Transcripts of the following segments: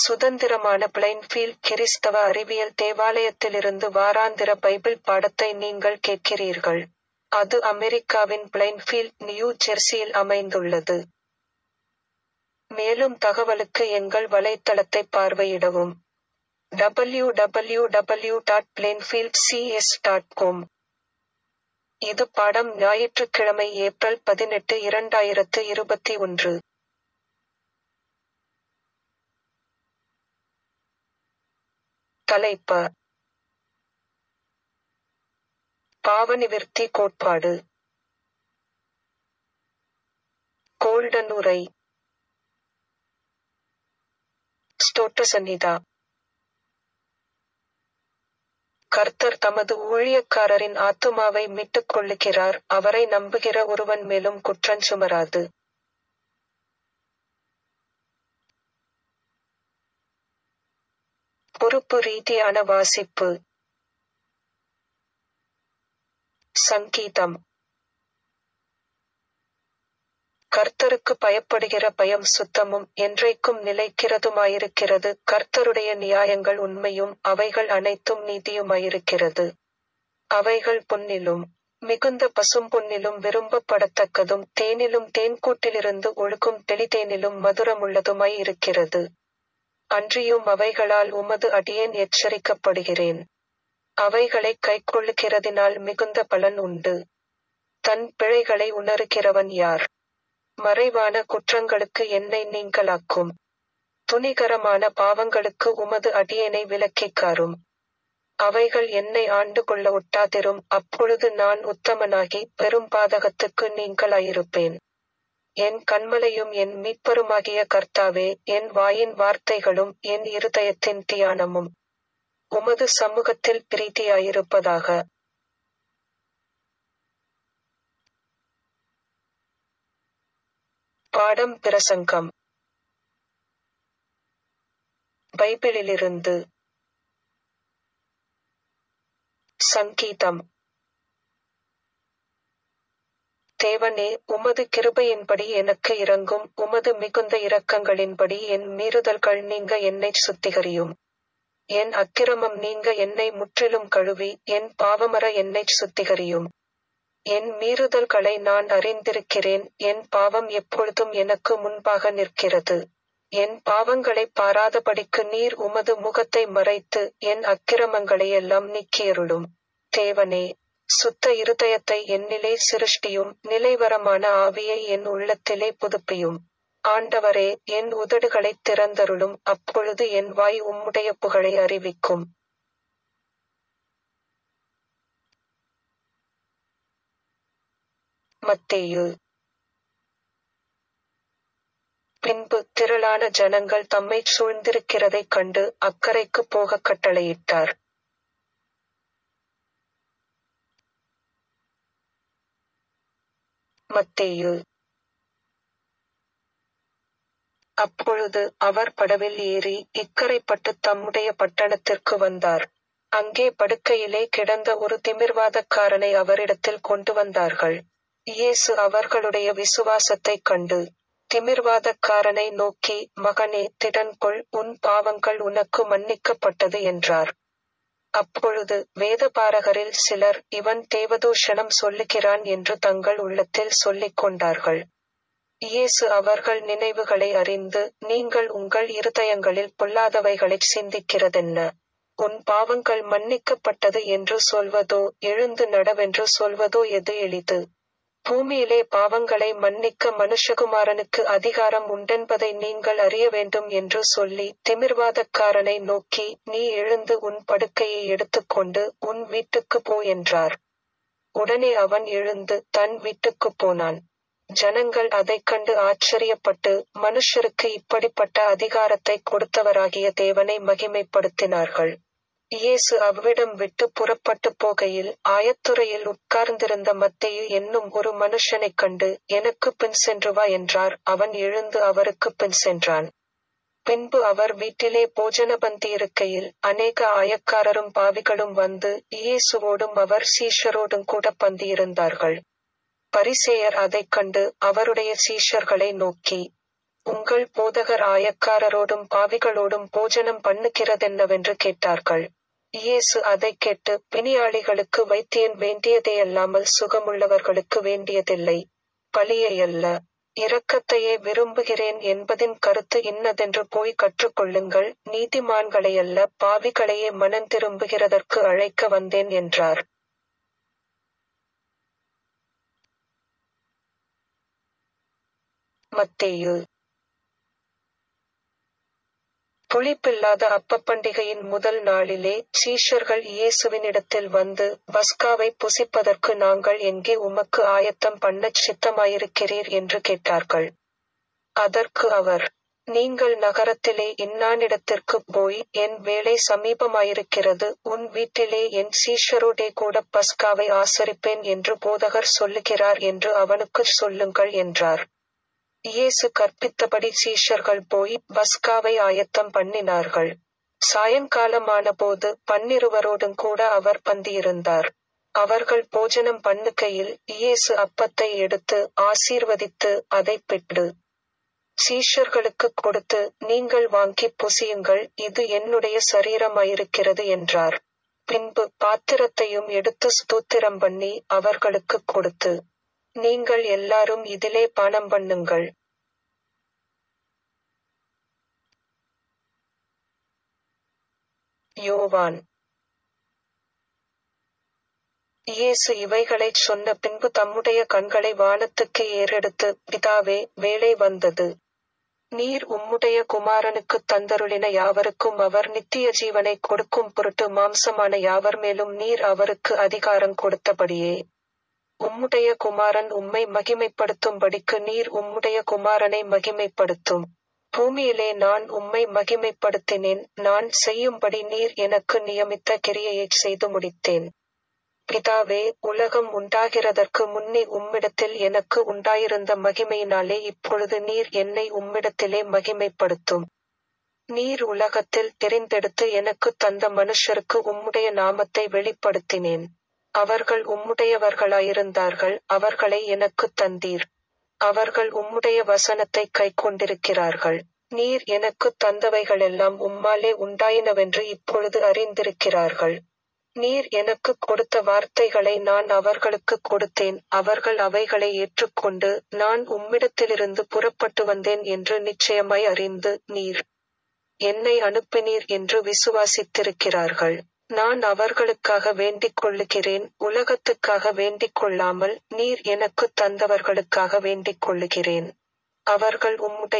சுதந்திரமான பிளைன்ஃபீல்ட் கிறிஸ்தவ அறிவியல் தேவாலயத்திலிருந்து வாராந்திர பைபிள் பாடத்தை நீங்கள் கேட்கிறீர்கள். அது அமெரிக்காவின் பிளைன்ஃபீல்ட், நியூ ஜெர்சியில் அமைந்துள்ளது. மேலும் தகவலுக்கு எங்கள் வலைத்தளத்தைப் பார்வையிடவும். W W W dot Plainfield dot com இது பாடம் ஞாயிற்றுக்கிழமை ஏப்ரல் பதினெட்டு இரண்டாயிரத்து இருபத்தி ஒன்று. தலைப்ப பாவநிவிர்த்தி கோட்பாடு கோல்டன் உரை ஸ்தோத்திரசந்நிதா கர்த்தர் தமது ஊழியக்காரரின் ஆத்துமாவை மீட்டுக் கொள்ளுகிறார் அவரை நம்புகிற ஒருவன் மேலும் குற்றஞ் சுமராது. பொறுப்பு ரீதியான வாசிப்பு சங்கீதம் கர்த்தருக்கு பயப்படுகிற பயம் சுத்தமும் என்றைக்கும் நிலைக்கிறதுமாயிருக்கிறது கர்த்தருடைய நியாயங்கள் உண்மையும் அவைகள் அனைத்தும் நீதியுமாயிருக்கிறது. அவைகள் பொன்னிலும் மிகுந்த பசும்பொன்னிலும் விரும்பப்படத்தக்கதும் தேனிலும் தேன்கூட்டிலிருந்து ஒழுகும் தெளிதேனிலும் மதுரமுள்ளதுமாய் இருக்கிறது. அன்றியும் அவைகளால் உமது அடியேன் எச்சரிக்கப்படுகிறேன். அவைகளைக் கைக்கொள்ளுகிறதினால் மிகுந்த பலன் உண்டு. தன் பிழைகளை உணருகிறவன் யார்? மறைவான குற்றங்களுக்கு என்னை நீங்கலாக்கும். துணிகரமான பாவங்களுக்கு உமது அடியேனை விலக்கிக் காரும். அவைகள் என்னை ஆண்டு கொள்ள ஒட்டாதிரும் அப்பொழுது நான் உத்தமனாகி பெரும் பாதகத்துக்கு நீங்கலாயிருப்பேன். என் கன்மலையும் என் மீட்பருமாகிய கர்த்தாவே என் வாயின் வார்த்தைகளும் என் இருதயத்தின் தியானமும் உமது சமூகத்தில் பிரீதியாயிருப்பதாக. பாடம் பிரசங்கம் பைபிளிலிருந்து சங்கீதம் தேவனே உமது கிருபையின்படி எனக்கு இரங்கும் உமது மிகுந்த இரக்கங்களின்படி என் மீறுதல்கள் நீங்க என்னைச் சுத்திகரியும். என் அக்கிரமம் நீங்க என்னை முற்றிலும் கழுவி என் பாவமற என்னைச் சுத்திகரியும். என் மீறுதல்களை நான் அறிந்திருக்கிறேன் என் பாவம் எப்பொழுதும் எனக்கு முன்பாக நிற்கிறது. என் பாவங்களைப் பாராதபடிக்கு நீர் உமது முகத்தை மறைத்து என் அக்கிரமங்களையெல்லாம் நீக்கியருளும். தேவனே சுத்த இருதயத்தை என்னிலே சிருஷ்டியும் நிலைவரமான ஆவியை என் உள்ளத்திலே புதுப்பியும். ஆண்டவரே என் உதடுகளைத் திறந்தருளும் அப்பொழுது என் வாய் உம்முடைய புகழை அறிவிக்கும். மத்தேயு பின்பு திரளான ஜனங்கள் தம்மைச் சூழ்ந்திருக்கிறதைக் கண்டு அக்கரைக்குப் போகக் கட்டளையிட்டார். மத்தேயு அப்பொழுது அவர் படவில் ஏறி இக்கரைப்பட்டுத் தம்முடைய பட்டணத்திற்கு வந்தார். அங்கே படுக்கையிலே கிடந்த ஒரு திமிர்வாதக்காரனை அவரிடத்தில் கொண்டு வந்தார்கள். இயேசு அவர்களுடைய விசுவாசத்தைக் கண்டு திமிர்வாதக்காரனை நோக்கி மகனே திடன்கொள் உன் பாவங்கள் உனக்கு மன்னிக்கப்பட்டது என்றார். அப்பொழுது வேதபாரகரில் சிலர் இவன் தேவதூஷணம் சொல்லுகிறான் என்று தங்கள் உள்ளத்தில் சொல்லிக் கொண்டார்கள். இயேசு அவர்கள் நினைவுகளை அறிந்து நீங்கள் உங்கள் இருதயங்களில் பொல்லாதவைகளைச் சிந்திக்கிறதென்ன? உன் பாவங்கள் மன்னிக்கப்பட்டது என்று சொல்வதோ எழுந்து நடவென்று சொல்வதோ எது எளிது? பூமியிலே பாவங்களை மன்னிக்க மனுஷகுமாரனுக்கு அதிகாரம் உண்டென்பதை நீங்கள் அறிய வேண்டும் என்று சொல்லி திமிர்வாதக்காரனை நோக்கி நீ எழுந்து உன் படுக்கையை எடுத்துக்கொண்டு உன் வீட்டுக்குப் போ என்றார். உடனே அவன் எழுந்து தன் வீட்டுக்குப் போனான். ஜனங்கள் அதைக் கண்டு ஆச்சரியப்பட்டு மனுஷருக்கு இப்படிப்பட்ட அதிகாரத்தைக் கொடுத்தவராகிய தேவனை மகிமைப்படுத்தினார்கள். இயேசு அவ்விடம் விட்டுப் புறப்பட்டுப் போகையில் ஆயத்துறையில் உட்கார்ந்திருந்த மத்தேயு என்னும் ஒரு மனுஷனைக் கண்டு எனக்குப் பின் சென்று வா என்றார் அவன் எழுந்து அவருக்குப் பின் சென்றான். பின்பு அவர் வீட்டிலே போஜனபந்தியிருக்கையில் அநேக ஆயக்காரரும் பாவிகளும் வந்து இயேசுவோடும் அவர் சீஷரோடும் கூட பந்தியிருந்தார்கள். பரிசேயர் அதைக் கண்டு அவருடைய சீஷர்களை நோக்கி உங்கள் போதகர் ஆயக்காரரோடும் பாவிகளோடும் போஜனம் பண்ணுகிறதென்னவென்று கேட்டார்கள் இயேசு அதைக் கேட்டு பிணியாளிகளுக்கு வைத்தியன் வேண்டியதேயல்லாமல் சுகமுள்ளவர்களுக்கு வேண்டியதில்லை பலியையல்ல இரக்கத்தையே விரும்புகிறேன் என்பதின் கருத்து இன்னதென்று போய் கற்றுக்கொள்ளுங்கள் நீதிமான்களையல்ல பாவிகளையே மனந்திரும்புகிறதற்கு அழைக்க வந்தேன் என்றார் மத்தேயு புளிப்பில்லாத அப்பப்பண்டிகையின் முதல் நாளிலே சீஷர்கள் இயேசுவினிடத்தில் வந்து பஸ்காவை புசிப்பதற்கு நாங்கள் எங்கே உமக்கு ஆயத்தம் பண்ணச் சித்தமாயிருக்கிறீர் என்று கேட்டார்கள் அதற்கு அவர் நீங்கள் நகரத்திலே இன்னானிடத்திற்கு போய் என் வேலை சமீபமாயிருக்கிறது உன் வீட்டிலே என் சீஷரோடே கூட பஸ்காவை ஆசரிப்பேன் என்று போதகர் சொல்லுகிறார் என்று அவனுக்குச் சொல்லுங்கள் என்றார் இயேசு கற்பித்தபடி சீஷர்கள் போய் பஸ்காவை ஆயத்தம் பண்ணினார்கள் சாயங்காலமான போது பன்னிருவரோடும் கூட அவர் பந்தியிருந்தார் அவர்கள் போஜனம் பண்ணுகையில் இயேசு அப்பத்தை எடுத்து ஆசீர்வதித்து அதை பெற்று சீஷர்களுக்கு கொடுத்து நீங்கள் வாங்கி புசியுங்கள் இது என்னுடைய சரீரமாயிருக்கிறது என்றார் பின்பு பாத்திரத்தையும் எடுத்து ஸ்தோத்திரம் பண்ணி அவர்களுக்கு கொடுத்து நீங்கள் எல்லாரும் இதிலே பானம் பண்ணுங்கள் யோவான் இயேசு இவைகளைச் சொன்ன பின்பு தம்முடைய கண்களை வானத்துக்கு ஏறெடுத்து பிதாவே வேலை வந்தது நீர் உம்முடைய குமாரனுக்கு தந்தருளின யாவருக்கும் அவர் நித்திய ஜீவனை கொடுக்கும் பொருட்டு மாம்சமான யாவர் மேலும் நீர் அவருக்கு அதிகாரம் கொடுத்தபடியே உம்முடைய குமாரன் உம்மை மகிமைப்படுத்தும்படிக்கு நீர் உம்முடைய குமாரனை மகிமைப்படுத்தும் பூமியிலே நான் உம்மை மகிமைப்படுத்தினேன் நான் செய்யும்படி நீர் எனக்கு நியமித்த கிரியையைச் செய்து முடித்தேன் பிதாவே உலகம் உண்டாகிறதற்கு முன்னே உம்மிடத்தில் எனக்கு உண்டாயிருந்த மகிமையினாலே இப்பொழுது நீர் என்னை உம்மிடத்திலே மகிமைப்படுத்தும் நீர் உலகத்தில் தெரிந்தெடுத்து எனக்கு தந்த மனுஷருக்கு உம்முடைய நாமத்தை வெளிப்படுத்தினேன் அவர்கள் உம்முடையவர்களாயிருந்தார்கள் அவர்களை எனக்கு தந்தீர் அவர்கள் உம்முடைய வசனத்தை கைக்கொண்டிருக்கிறார்கள் நீர் எனக்கு தந்தவைகளெல்லாம் உம்மாலே உண்டாயினவென்று இப்பொழுது அறிந்திருக்கிறார்கள் நீர் எனக்கு கொடுத்த வார்த்தைகளை நான் அவர்களுக்கு கொடுத்தேன் அவர்கள் அவைகளை ஏற்றுக்கொண்டு நான் உம்மிடத்திலிருந்து புறப்பட்டு வந்தேன் என்று நிச்சயமாய் அறிந்து நீர் என்னை அனுப்பினீர் என்று விசுவாசித்திருக்கிறார்கள் நான் அவர்களுக்காக வேண்டிக் கொள்ளுகிறேன் உலகத்துக்காக வேண்டிக் கொள்ளாமல் நீர் எனக்கு தந்தவர்களுக்காக வேண்டிக் கொள்ளுகிறேன் அவர்கள்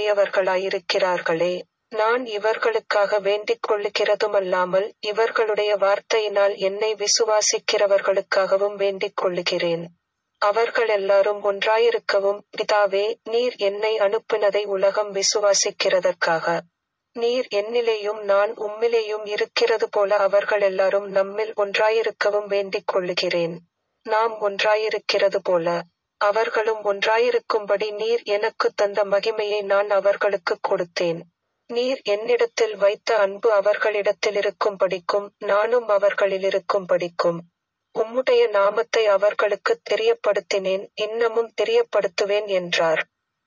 உம்முடையவர்களாயிருக்கிறார்களே நான் இவர்களுக்காக வேண்டிக் கொள்ளுகிறதுமல்லாமல் இவர்களுடைய வார்த்தையினால் என்னை விசுவாசிக்கிறவர்களுக்காகவும் வேண்டிக் கொள்ளுகிறேன் அவர்கள் எல்லாரும் ஒன்றாயிருக்கவும் பிதாவே நீர் என்னை அனுப்பினதை உலகம் விசுவாசிக்கிறதற்காக நீர் என்னிலேயும் நான் உம்மிலேயும் இருக்கிறது போல அவர்கள் எல்லாரும் நம்மில் ஒன்றாயிருக்கவும் வேண்டிக் கொள்ளுகிறேன் நாம் ஒன்றாயிருக்கிறது போல அவர்களும் ஒன்றாயிருக்கும்படி நீர் எனக்கு தந்த மகிமையை நான் அவர்களுக்கு கொடுத்தேன் நீர் என்னிடத்தில் வைத்த அன்பு அவர்களிடத்தில் இருக்கும் படிக்கும் நானும் அவர்களில் இருக்கும் படிக்கும் உம்முடைய நாமத்தை அவர்களுக்கு தெரியப்படுத்தினேன் இன்னமும் தெரியப்படுத்துவேன் என்றார்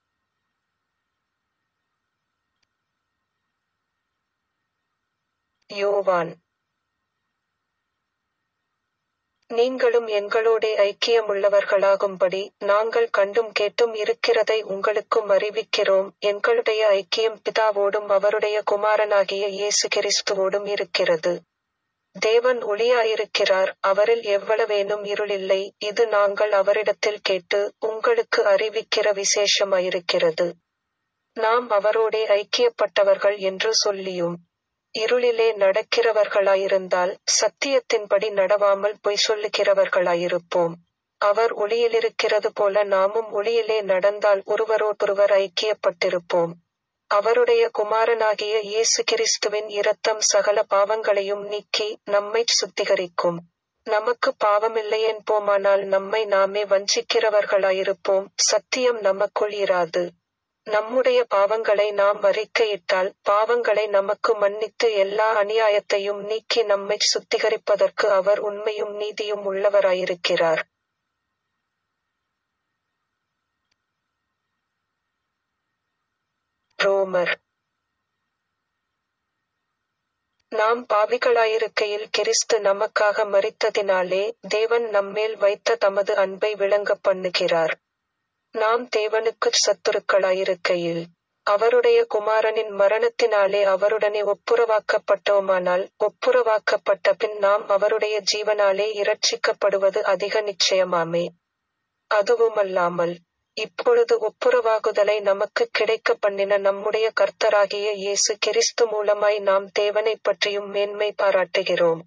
யோவான் நீங்களும் எங்களோடே ஐக்கியமுள்ளவர்களாகும்படி நாங்கள் கண்டும் கேட்டும் இருக்கிறதை உங்களுக்கும் அறிவிக்கிறோம் எங்களுடைய ஐக்கியம் பிதாவோடும் அவருடைய குமாரனாகிய இயேசு கிறிஸ்துவோடும் இருக்கிறது தேவன் ஒளியாயிருக்கிறார் அவரில் எவ்வளவேனும் இருளில்லை இது நாங்கள் அவரிடத்தில் கேட்டு உங்களுக்கு அறிவிக்கிற விசேஷமாயிருக்கிறது நாம் அவரோடே ஐக்கியப்பட்டவர்கள் என்று சொல்லியும் இருளிலே நடக்கிறவர்களாயிருந்தால் சத்தியத்தின்படி நடவாமல் பொய் சொல்லுகிறவர்களாயிருப்போம் அவர் ஒளியிலிருக்கிறது போல நாமும் ஒளியிலே நடந்தால் ஒருவரோடொருவர் ஐக்கியப்பட்டிருப்போம் அவருடைய குமாரனாகிய இயேசு கிறிஸ்துவின் இரத்தம் சகல பாவங்களையும் நீக்கி நம்மை சுத்திகரிக்கும் நமக்கு பாவமில்லை என்போமானால் நம்மை நாமே வஞ்சிக்கிறவர்களாயிருப்போம் சத்தியம் நமக்குள் இராது நம்முடைய பாவங்களை நாம் அறிக்கையிட்டால் பாவங்களை நமக்கு மன்னித்து எல்லா அநியாயத்தையும் நீக்கி நம்மை சுத்திகரிப்பதற்கு அவர் உண்மையும் நீதியும் உள்ளவராயிருக்கிறார் ரோமர் நாம் பாவிகளாயிருக்கையில் கிறிஸ்து நமக்காக மரித்ததினாலே தேவன் நம்மேல் வைத்த தமது அன்பை விளங்க பண்ணுகிறார் நாம் தேவனுக்குச் சத்துருக்களாயிருக்கையில் அவருடைய குமாரனின் மரணத்தினாலே அவருடனே ஒப்புரவாக்கப்பட்டோமானால் ஒப்புரவாக்கப்பட்ட பின் நாம் அவருடைய ஜீவனாலே இரட்சிக்கப்படுவது அதிக நிச்சயமாமே அதுவுமல்லாமல் இப்பொழுது ஒப்புரவாகுதலை நமக்கு கிடைக்க பண்ணின நம்முடைய கர்த்தராகிய இயேசு கிறிஸ்து மூலமாய் நாம் தேவனைப் பற்றியும் மேன்மை பாராட்டுகிறோம்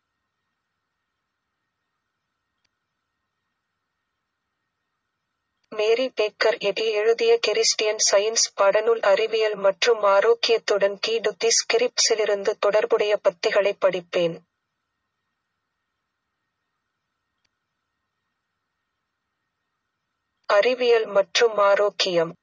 மேரி பேக்கர் எடி எழுதிய கிறிஸ்டியன் சயின்ஸ் பாடநூல் அறிவியல் மற்றும் ஆரோக்கியத்துடன் கீடுத்தி ஸ்கிரிப்ட்ஸிலிருந்து தொடர்புடைய பத்திகளை படிப்பேன் அறிவியல் மற்றும் ஆரோக்கியம்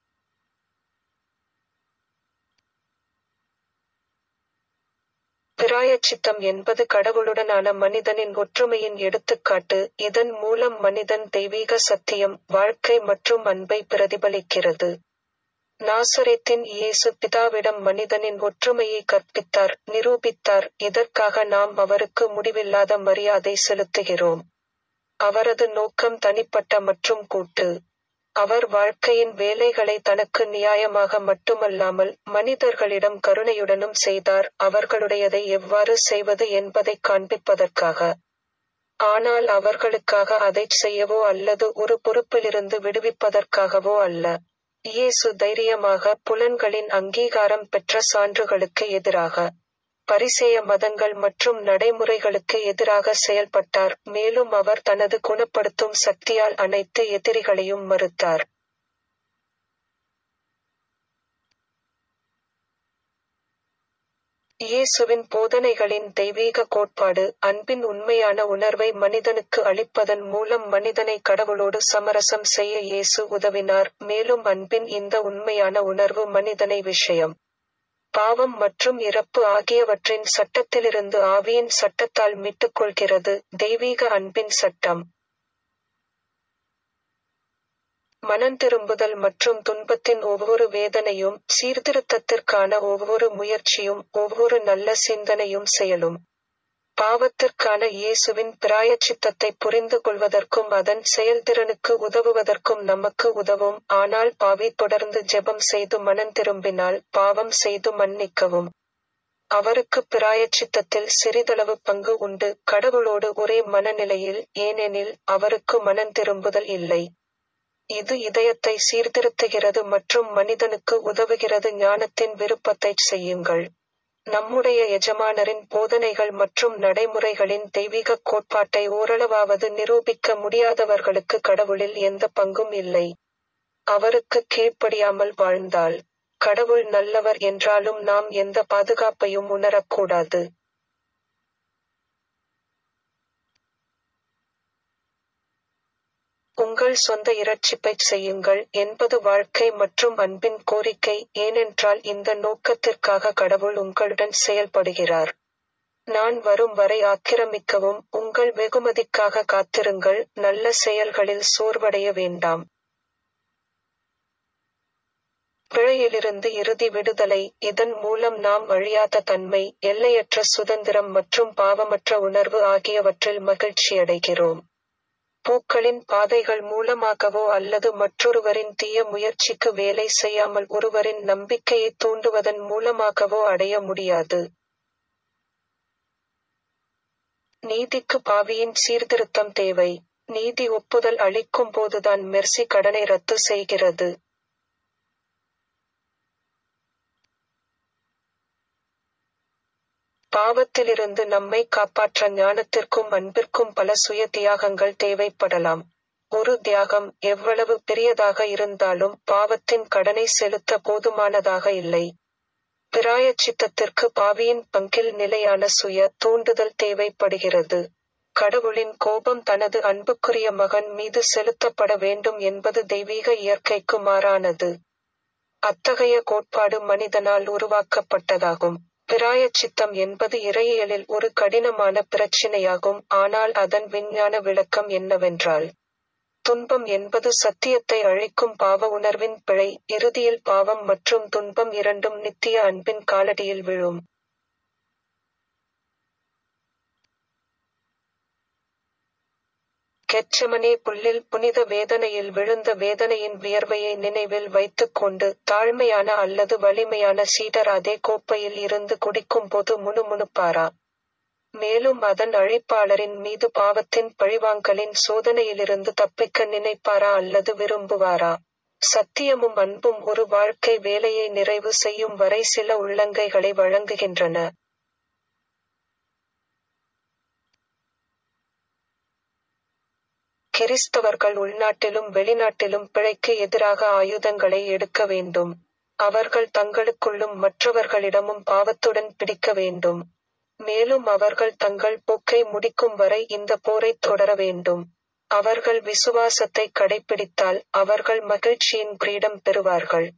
பிராயச்சித்தம் என்பது கடவுளுடனான மனிதனின் ஒற்றுமையின் எடுத்துக்காட்டு இதன் மூலம் மனிதன் தெய்வீக சத்தியம் வாழ்க்கை மற்றும் அன்பை பிரதிபலிக்கிறது நாசரேத்தின் இயேசு பிதாவிடம் மனிதனின் ஒற்றுமையை கற்பித்தார் நிரூபித்தார் இதற்காக நாம் அவருக்கு முடிவில்லாத மரியாதை செலுத்துகிறோம் அவரது நோக்கம் தனிப்பட்ட மற்றும் கூட்டு அவர் வாழ்க்கையின் வேலைகளை தனக்கு நியாயமாக மட்டுமல்லாமல் மனிதர்களிடம் கருணையுடனும் செய்தார் அவர்களுடையதை எவ்வாறு செய்வது என்பதைக் காண்பிப்பதற்காக ஆனால் அவர்களுக்காக அதைச் செய்யவோ அல்லது ஒரு பொறுப்பிலிருந்து விடுவிப்பதற்காகவோ அல்ல இயேசு தைரியமாக புலன்களின் அங்கீகாரம் பெற்ற சான்றுகளுக்கு எதிராக பரிசேய மதங்கள் மற்றும் நடைமுறைகளுக்கு எதிராக செயல்பட்டார் மேலும் அவர் தனது குணப்படுத்தும் சக்தியால் அனைத்து எதிரிகளையும் மறுத்தார் இயேசுவின் போதனைகளின் தெய்வீக கோட்பாடு அன்பின் உண்மையான உணர்வை மனிதனுக்கு அளிப்பதன் மூலம் மனிதனை கடவுளோடு சமரசம் செய்ய இயேசு உதவினார் மேலும் அன்பின் இந்த உண்மையான உணர்வு மனிதனை விஷயம் பாவம் மற்றும் இறப்பு ஆகியவற்றின் சட்டத்திலிருந்து ஆவியின் சட்டத்தால் மீட்டுக்கொள்கிறது தெய்வீக அன்பின் சட்டம் மனந்திரும்புதல் மற்றும் துன்பத்தின் ஒவ்வொரு வேதனையும் சீர்திருத்தத்திற்கான ஒவ்வொரு முயற்சியும் ஒவ்வொரு நல்ல சிந்தனையும் செயலும் பாவத்திற்கான இயேசுவின் பிராயச்சித்தத்தை புரிந்து கொள்வதற்கும் அதன் செயல்திறனுக்கு உதவுவதற்கும் நமக்கு உதவும் ஆனால் பாவி தொடர்ந்து ஜெபம் செய்து மனம் திரும்பினால் பாவம் செய்து மன்னிக்கவும் அவருக்கு பிராயச்சித்தத்தில் சிறிதளவு பங்கு உண்டு கடவுளோடு ஒரே மனநிலையில் ஏனெனில் அவருக்கு மனம் திரும்புதல் இல்லை இது இதயத்தை சீர்திருத்துகிறது மற்றும் மனிதனுக்கு உதவுகிறது ஞானத்தின் விருப்பத்தைச் செய்யுங்கள் நம்முடைய எஜமானரின் போதனைகள் மற்றும் நடைமுறைகளின் தெய்வீக கோட்பாட்டை ஓரளவாவது நிரூபிக்க முடியாதவர்களுக்கு கடவுளில் எந்த பங்கும் இல்லை அவருக்கு கீழ்ப்படியாமல் வாழ்ந்தால் கடவுள் நல்லவர் என்றாலும் நாம் எந்த பாதுகாப்பையும் உணரக்கூடாது உங்கள் சொந்த இரட்சிப்பைச் செய்யுங்கள் என்பது வாழ்க்கை மற்றும் அன்பின் கோரிக்கை ஏனென்றால் இந்த நோக்கத்திற்காக கடவுள் உங்களுடன் செயல்படுகிறார் நான் வரும் வரை ஆக்கிரமிக்கவும் உங்கள் வெகுமதிக்காக காத்திருங்கள் நல்ல செயல்களில் சோர்வடைய வேண்டாம் பிழையிலிருந்து இறுதி விடுதலை இதன் மூலம் நாம் அழியாத தன்மை எல்லையற்ற சுதந்திரம் மற்றும் பாவமற்ற உணர்வு ஆகியவற்றில் மகிழ்ச்சியடைகிறோம் பூக்களின் பாதைகள் மூலமாகவோ அல்லது மற்றொருவரின் தீய முயற்சிக்கு வேலை செய்யாமல் ஒருவரின் நம்பிக்கையை தூண்டுவதன் மூலமாகவோ அடைய முடியாது நீதிக்கு பாவியின் சீர்திருத்தம் தேவை நீதி ஒப்புதல் அளிக்கும் போதுதான் மெர்சி கடனை ரத்து செய்கிறது பாவத்திலிருந்து நம்மை காப்பாற்ற ஞானத்திற்கும் அன்பிற்கும் பல சுய தியாகங்கள் தேவைப்படலாம் ஒரு தியாகம் எவ்வளவு பெரியதாக இருந்தாலும் பாவத்தின் கடனை செலுத்த போதுமானதாக இல்லை பிராயச்சித்தத்திற்கு பாவியின் பங்கில் நிலையான சுய தூண்டுதல் தேவைப்படுகிறது கடவுளின் கோபம் தனது அன்புக்குரிய மகன் மீது செலுத்தப்பட வேண்டும் என்பது தெய்வீக இயற்கைக்கு மாறானது அத்தகைய கோட்பாடு மனிதனால் உருவாக்கப்பட்டதாகும் பிராயச்சித்தம் என்பது இறையியலில் ஒரு கடினமான பிரச்சினையாகும் ஆனால் அதன் விஞ்ஞான விளக்கம் என்னவென்றால் துன்பம் என்பது சத்தியத்தை அழிக்கும் பாவ உணர்வின் பிழை இறுதியில் பாவம் மற்றும் துன்பம் இரண்டும் நித்திய அன்பின் காலடியில் விழும் கெச்சமனே புல்லில் புனித வேதனையில் விழுந்த வேதனையின் வியர்வையை நினைவில் வைத்துக் கொண்டு தாழ்மையான அல்லது வலிமையான சீடர் அதே கோப்பையில் இருந்து குடிக்கும் போது முணுமுணுப்பாரா மேலும் அதன் அழிப்பாளரின் மீது பாவத்தின் பழிவாங்கலின் சோதனையிலிருந்து தப்பிக்க நினைப்பாரா அல்லது விரும்புவாரா சத்தியமும் அன்பும் ஒரு வாழ்க்கை வேலையை நிறைவு செய்யும் வரை சில உள்ளங்கைகளை வழங்குகின்றன கிறிஸ்தவர்கள் உள்நாட்டிலும் வெளிநாட்டிலும் பிழைக்கு எதிராக ஆயுதங்களை எடுக்க வேண்டும் அவர்கள் தங்களுக்குள்ளும் மற்றவர்களிடமும் பாவத்துடன் பிடிக்க வேண்டும் மேலும் அவர்கள் தங்கள் போக்கை முடிக்கும் வரை இந்த போரை தொடர வேண்டும் அவர்கள் விசுவாசத்தை கடைபிடித்தால் அவர்கள் மகிழ்ச்சியின் கிரீடம் பெறுவார்கள்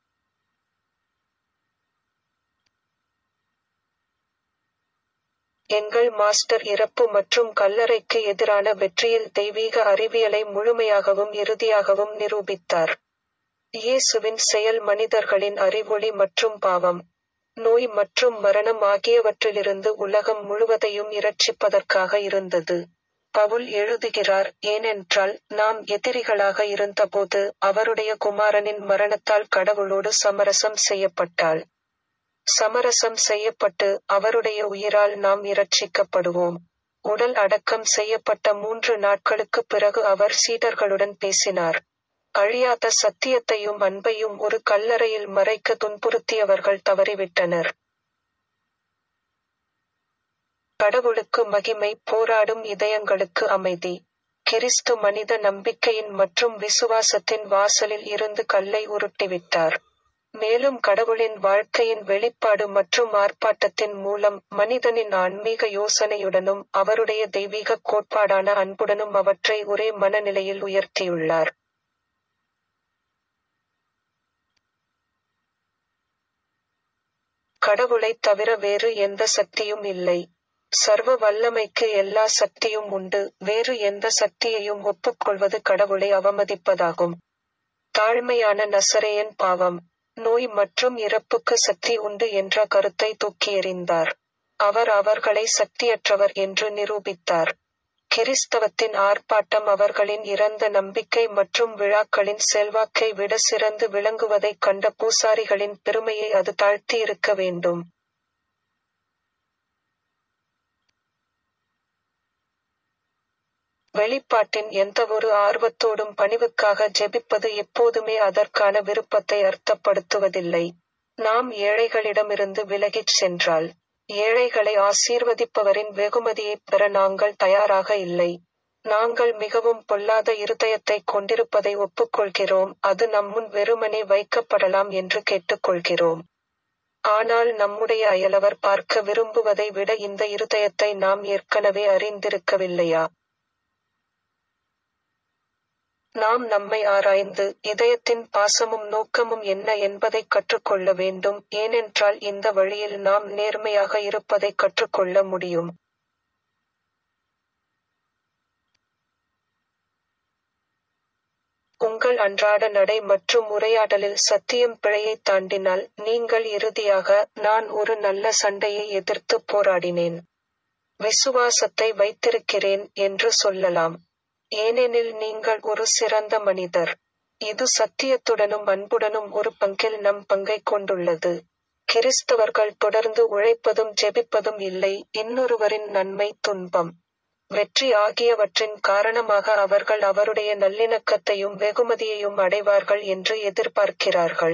எங்கள் மாஸ்டர் இறப்பு மற்றும் கல்லறைக்கு எதிரான வெற்றியில் தெய்வீக அறிவியலை முழுமையாகவும் இறுதியாகவும் நிரூபித்தார் இயேசுவின் செயல் மனிதர்களின் அறிவொளி மற்றும் பாவம் நோய் மற்றும் மரணம் ஆகியவற்றிலிருந்து உலகம் முழுவதையும் இரட்சிப்பதற்காக இருந்தது பவுல் எழுதுகிறார் ஏனென்றால் நாம் எதிரிகளாக இருந்தபோது அவருடைய குமாரனின் மரணத்தால் கடவுளோடு சமரசம் செய்யப்பட்டாள் சமரசம் செய்யப்பட்டு அவருடைய உயிரால் நாம் இரட்சிக்கப்படுவோம் உடல் அடக்கம் செய்யப்பட்ட மூன்று நாட்களுக்குப் பிறகு அவர் சீடர்களுடன் பேசினார் அழியாத சத்தியத்தையும் அன்பையும் ஒரு கல்லறையில் மறைக்க துன்புறுத்தியவர்கள் தவறிவிட்டனர் கடவுளுக்கு மகிமை போராடும் இதயங்களுக்கு அமைதி கிறிஸ்து மனித நம்பிக்கையின் மற்றும் விசுவாசத்தின் வாசலில் இருந்து கல்லை உருட்டிவிட்டார் மேலும் கடவுளின் வாழ்க்கையின் வெளிப்பாடு மற்றும் ஆர்ப்பாட்டத்தின் மூலம் மனிதனின் ஆன்மீக யோசனையுடனும் அவருடைய தெய்வீக கோட்பாடான அன்புடனும் அவற்றை ஒரே மனநிலையில் உயர்த்தியுள்ளார் கடவுளைத் தவிர வேறு எந்த சக்தியும் இல்லை சர்வ வல்லமைக்கு எல்லா சக்தியும் உண்டு வேறு எந்த சக்தியையும் ஒப்புக்கொள்வது கடவுளை அவமதிப்பதாகும் தாழ்மையான நசரேயன் பாவம் நோய் மற்றும் இறப்புக்கு சக்தி உண்டு என்ற கருத்தை தூக்கி எறிந்தார் அவர் அவர்களை சக்தியற்றவர் என்று நிரூபித்தார் கிறிஸ்தவத்தின் ஆர்ப்பாட்டம் அவர்களின் இறந்த நம்பிக்கை மற்றும் விழாக்களின் செல்வாக்கை விட சிறந்து விளங்குவதைக் கண்ட பூசாரிகளின் பெருமையை அது தாழ்த்தியிருக்க வேண்டும் வெளிப்பாட்டின் எந்தவொரு ஆர்வத்தோடும் பணிவுக்காக ஜெபிப்பது எப்போதுமே அதற்கான விருப்பத்தை அர்த்தப்படுத்துவதில்லை நாம் ஏழைகளிடமிருந்து விலகிச் சென்றால் ஏழைகளை ஆசீர்வதிப்பவரின் வெகுமதியைப் பெற நாங்கள் தயாராக இல்லை நாங்கள் மிகவும் பொல்லாத இருதயத்தை கொண்டிருப்பதை ஒப்புக்கொள்கிறோம் அது நம்முன் வெறுமனே வைக்கப்படலாம் என்று கேட்டுக்கொள்கிறோம் ஆனால் நம்முடைய அயலவர் பார்க்க விரும்புவதை விட இந்த இருதயத்தை நாம் ஏற்கனவே அறிந்திருக்கவில்லையா நாம் நம்மை ஆராய்ந்து இதயத்தின் பாசமும் நோக்கமும் என்ன என்பதைக் கற்றுக்கொள்ள வேண்டும் ஏனென்றால் இந்த வழியில் நாம் நேர்மையாக இருப்பதைக் கற்றுக்கொள்ள முடியும் உங்கள் அன்றாட நடை மற்றும் உரையாடலில் சத்தியம் பிழையை தாண்டினால் நீங்கள் இறுதியாக நான் ஒரு நல்ல சண்டையை எதிர்த்து போராடினேன் விசுவாசத்தை வைத்திருக்கிறேன் என்று சொல்லலாம் ஏனெனில் நீங்கள் ஒரு சிறந்த மனிதர் இது சத்தியத்துடனும் அன்புடனும் ஒரு பங்கில் நம் பங்கை கொண்டுள்ளது கிறிஸ்தவர்கள் தொடர்ந்து உழைப்பதும் ஜெபிப்பதும் இல்லை இன்னொருவரின் நன்மை துன்பம் வெற்றி ஆகியவற்றின் காரணமாக அவர்கள் அவருடைய நல்லிணக்கத்தையும் வெகுமதியையும் அடைவார்கள் என்று எதிர்பார்க்கிறார்கள்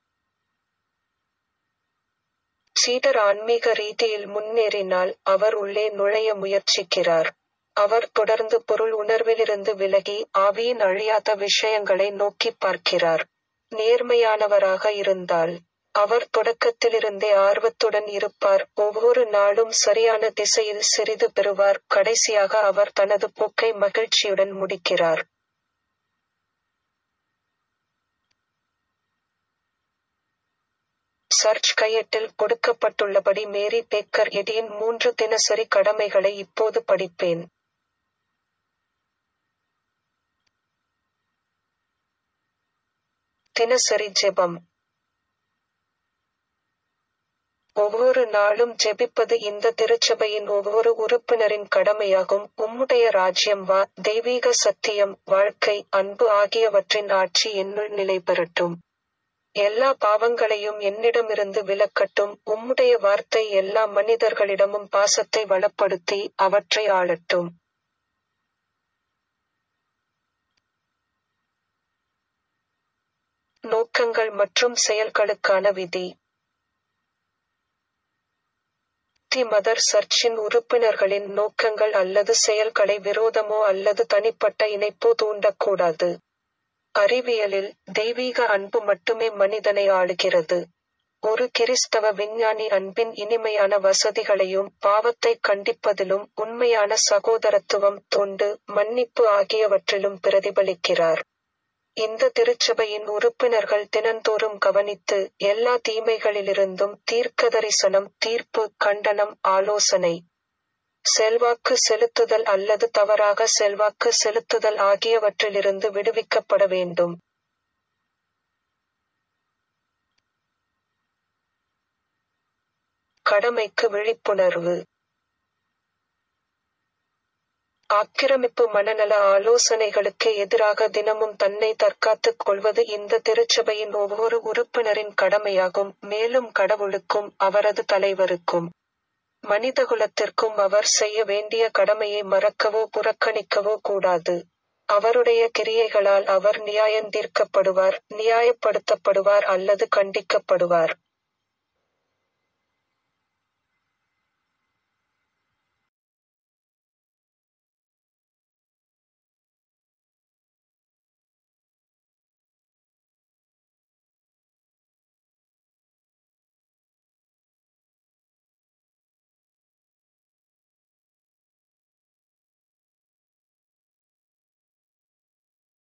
சீடர் ஆன்மீக ரீதியில் முன்னேறினால் அவர் உள்ளே நுழைய முயற்சிக்கிறார் அவர் தொடர்ந்து பொருள் உணர்விலிருந்து விலகி ஆவியின் அழியாத விஷயங்களை நோக்கி பார்க்கிறார் நேர்மையானவராக இருந்தால் அவர் தொடக்கத்திலிருந்தே ஆர்வத்துடன் இருப்பார் ஒவ்வொரு நாளும் சரியான திசையில் சிறிது பெறுவார் கடைசியாக அவர் தனது போக்கை மகிழ்ச்சியுடன் முடிக்கிறார் சர்ச் கையேட்டில் கொடுக்கப்பட்டுள்ளபடி மேரி பேக்கர் எடியின் மூன்று தினசரி கடமைகளை இப்போது படிப்பேன் தினசரி ஜெபம் ஒவ்வொரு நாளும் ஜெபிப்பது இந்த திருச்சபையின் ஒவ்வொரு உறுப்பினரின் கடமையாகும் உம்முடைய ராஜ்யம் வா தெய்வீக சத்தியம் வாழ்க்கை அன்பு ஆகியவற்றின் ஆட்சி என்னுள் நிலை பெறட்டும் எல்லா பாவங்களையும் என்னிடமிருந்து விலக்கட்டும் உம்முடைய வார்த்தை எல்லா மனிதர்களிடமும் பாசத்தை வளப்படுத்தி அவற்றை ஆளட்டும் நோக்கங்கள் மற்றும் செயல்களுக்கான விதி தி மதர் சர்ச்சின் உறுப்பினர்களின் நோக்கங்கள் அல்லது செயல்களை விரோதமோ அல்லது தனிப்பட்ட இணைப்போ தூண்டக்கூடாது அறிவியலில் தெய்வீக அன்பு மட்டுமே மனிதனை ஆளுகிறது ஒரு கிறிஸ்தவ விஞ்ஞானி அன்பின் இனிமையான வசதிகளையும் பாவத்தை கண்டிப்பதிலும் உண்மையான சகோதரத்துவம் தொண்டு மன்னிப்பு ஆகியவற்றிலும் பிரதிபலிக்கிறார் இந்த திருச்சபையின் உறுப்பினர்கள் தினந்தோறும் கவனித்து எல்லா தீமைகளிலிருந்தும் தீர்க்கதரிசனம் தீர்ப்பு கண்டனம் ஆலோசனை செல்வாக்கு செலுத்துதல் அல்லது தவறாக செல்வாக்கு செலுத்துதல் ஆகியவற்றிலிருந்து விடுவிக்கப்பட வேண்டும் கடமைக்கு விழிப்புணர்வு ஆக்கிரமிப்பு மனநல ஆலோசனைகளுக்கு எதிராக தினமும் தன்னை தற்காத்துக் கொள்வது இந்த திருச்சபையின் ஒவ்வொரு உறுப்பினரின் கடமையாகும் மேலும் கடவுளுக்கும் அவரது தலைவருக்கும் மனிதகுலத்திற்கும் அவர் செய்ய வேண்டிய கடமையை மறக்கவோ புறக்கணிக்கவோ கூடாது அவருடைய கிரியைகளால் அவர் நியாயந்தீர்க்கப்படுவார் நியாயப்படுத்தப்படுவார் அல்லது கண்டிக்கப்படுவார்